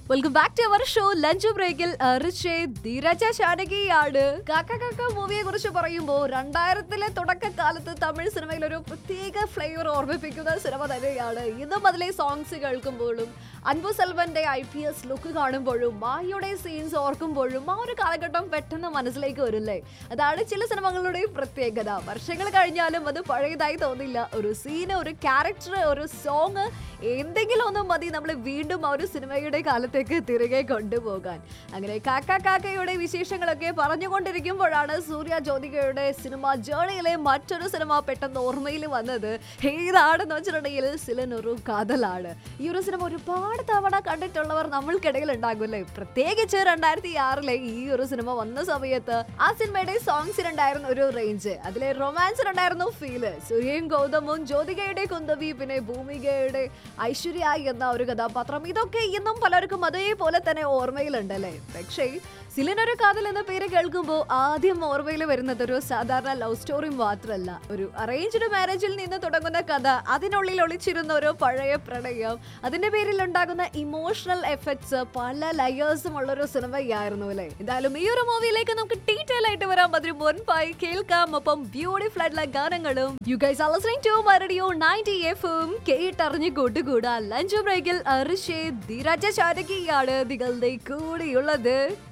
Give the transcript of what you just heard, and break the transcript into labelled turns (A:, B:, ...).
A: welcome back to our show lunch ബ്രേക്കിൽ റിഷേ ധീരജ ശാനകിയാണ് കാക്ക കാക്ക മൂവിയെ കുറിച്ച് പറയുമ്പോൾ രണ്ടായിരത്തിലെ തുടക്കകാലത്ത് തമിഴ് സിനിമയിൽ ഒരു പ്രത്യേക ഫ്ലേവർ ഓർമ്മിപ്പിക്കുന്ന സിനിമ തന്നെയാണ് ഇന്നും അതിലെ സോങ്സ് കേൾക്കുമ്പോഴും അൻപു സെൽവന്റെ ഐ പി എസ് ലുക്ക് കാണുമ്പോഴും മായയുടെ സീൻസ് ഓർക്കുമ്പോഴും ആ ഒരു കാലഘട്ടം പെട്ടെന്ന് മനസ്സിലേക്ക് വരില്ലേ അതാണ് ചില സിനിമകളുടെ പ്രത്യേകത വർഷങ്ങൾ കഴിഞ്ഞാലും അത് പഴയതായി തോന്നില്ല ഒരു സീന് ഒരു ക്യാരക്ടർ ഒരു സോങ് എന്തെങ്കിലും ഒന്നും മതി നമ്മൾ വീണ്ടും ആ ഒരു സിനിമയുടെ കാലത്തേക്ക് തിരികെ കൊണ്ടുപോകാൻ അങ്ങനെ കാക്ക കാക്കയുടെ വിശേഷങ്ങളൊക്കെ പറഞ്ഞുകൊണ്ടിരിക്കുമ്പോഴാണ് സൂര്യ ജ്യോതികയുടെ സിനിമ ജേണിയിലെ മറ്റൊരു സിനിമ പെട്ടെന്ന് ഓർമ്മയിൽ വന്നത് ഏതാണെന്ന് വെച്ചിട്ടുണ്ടെങ്കിൽ സിലനൊരു കാതലാണ് ഈ ഒരു സിനിമ ഒരുപാട് തവണ കണ്ടിട്ടുള്ളവർ നമ്മൾക്കിടയിൽ ഉണ്ടാകുമല്ലേ പ്രത്യേകിച്ച് രണ്ടായിരത്തി ആറിലെ ഈ ഒരു സിനിമ വന്ന സമയത്ത് ആ സിനിമയുടെ സോങ്സിനുണ്ടായിരുന്ന ഒരു റേഞ്ച് അതിലെ റൊമാൻസിനുണ്ടായിരുന്നു ഫീല് സൂര്യയും ഗൗതമും ജ്യോതികയുടെ കുന്തവി പിന്നെ ഭൂമികയുടെ ഐശ്വര്യ എന്ന ഒരു കഥാപാത്രം ഇതൊക്കെ ഇന്നും പലർക്കും അതേപോലെ തന്നെ ഓർമ്മയിലുണ്ടല്ലേ പക്ഷേ സിലിനൊരു കാതൽ എന്ന പേര് കേൾക്കുമ്പോൾ ആദ്യം ഓർമ്മയിൽ വരുന്നത് ഒരു സാധാരണ ലവ് സ്റ്റോറി മാത്രമല്ല ഒരു അറേഞ്ച്ഡ് മാരേജിൽ നിന്ന് തുടങ്ങുന്ന കഥ അതിനുള്ളിൽ ഒളിച്ചിരുന്ന ഒരു പഴയ പ്രണയം അതിന്റെ പേരിൽ ഉണ്ടാകുന്ന ഇമോഷണൽ എഫക്ട്സ് പല ലയേഴ്സും ഉള്ള ഒരു സിനിമയായിരുന്നു അല്ലേ എന്തായാലും ഈ ഒരു മൂവിയിലേക്ക് നമുക്ക് ഡീറ്റെയിൽ ആയിട്ട് വരാം അതിന് മുൻപായി കേൾക്കാം ഒപ്പം ബ്യൂട്ടിഫുൾ ആയിട്ടുള്ള ഗാനങ്ങളും you guys are listening to radio 90 എഫും കേട്ടറിഞ്ഞ് കൂട്ടുകൂടാ ലഞ്ച് ബ്രേക്കിൽ അർഷേ ധീരജ ശാരകിയാണ് നിങ്ങളുടെ കൂടെയുള്ളത്